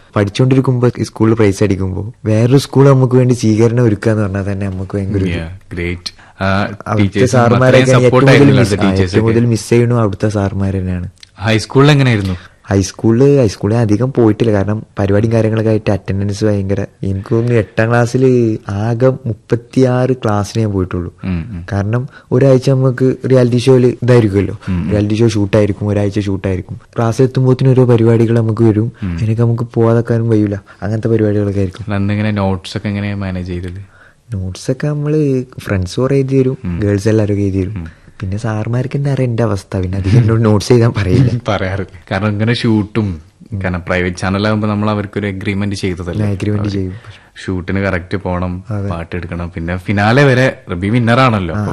പഠിച്ചുകൊണ്ടിരിക്കുമ്പോ സ്കൂളിൽ പ്രൈസ് അടിക്കുമ്പോൾ വേറൊരു സ്കൂൾ നമുക്ക് വേണ്ടി സ്വീകരണം ഒരുക്കാന്ന് പറഞ്ഞാൽ തന്നെ നമുക്ക് ഭയങ്കര ഒരു ഗ്രേറ്റ് അവിടുത്തെ സാറുമാരൊക്കെ ഏറ്റവും സപ്പോർട്ട് കൂടുതൽ ആയിരുന്നല്ലോ miss- ആ, ടീച്ചേഴ്സ് ഏറ്റവും കൂടുതൽ മിസ് ചെയ്യണു അവിടുത്തെ സാറുമാർ തന്നെയാണ് ഹൈസ്കൂളിൽ എങ്ങനെയായിരുന്നു ഹൈസ്കൂളിൽ ഹൈസ്കൂളിൽ അധികം പോയിട്ടില്ല കാരണം പരിപാടിയും കാര്യങ്ങളൊക്കെ ആയിട്ട് അറ്റൻഡൻസ് ഭയങ്കര എനിക്ക് തോന്നുന്നു എട്ടാം ക്ലാസ്സിൽ ആകെ മുപ്പത്തിയാറ് ക്ലാസ്സിന് ഞാൻ പോയിട്ടുള്ളൂ ഉം, ഉം. കാരണം ഒരാഴ്ച നമുക്ക് റിയാലിറ്റി ഷോയിൽ ഇതായിരിക്കുമല്ലോ റിയാലിറ്റി ഷോ ഷൂട്ടായിരിക്കും ഒരാഴ്ച ഷൂട്ടായിരിക്കും ക്ലാസ് എത്തുമ്പോഴത്തേനും ഓരോ പരിപാടികൾ നമുക്ക് വരും അതിനൊക്കെ നമുക്ക് പോവാതെക്കാനും കഴിയൂല അങ്ങനത്തെ പരിപാടികളൊക്കെ ആയിരിക്കും അന്ന് ഇങ്ങനെ നോട്ട്സ് ഒക്കെ എങ്ങനെയാ മാനേജ് ചെയ്തത് നോട്ട്സ് ഒക്കെ നമ്മള് ഫ്രണ്ട്സ് കുറെ എഴുതി തരും ഗേൾസ് എല്ലാവരും എഴുതി തരും പിന്നെ സാർമാർക്ക് എന്താ അറിയാം എന്റെ അവസ്ഥ പിന്നെ അധികം എന്നോട് നോട്ട്സ് എഴുതാൻ പറയില്ല പറയാറില്ല കാരണം ഇങ്ങനെ ഷൂട്ടും കാരണം പ്രൈവറ്റ് ചാനലാകുമ്പോൾ നമ്മൾ അവർക്കൊരു എഗ്രിമെന്റ് ചെയ്തതല്ലേ അഗ്രിമെന്റ് ചെയ്യും ഷൂട്ടിന് കറക്റ്റ് പോണം പാട്ട് എടുക്കണം പിന്നെ ഫിനാലെ വരെ റബി വിന്നറാണല്ലോ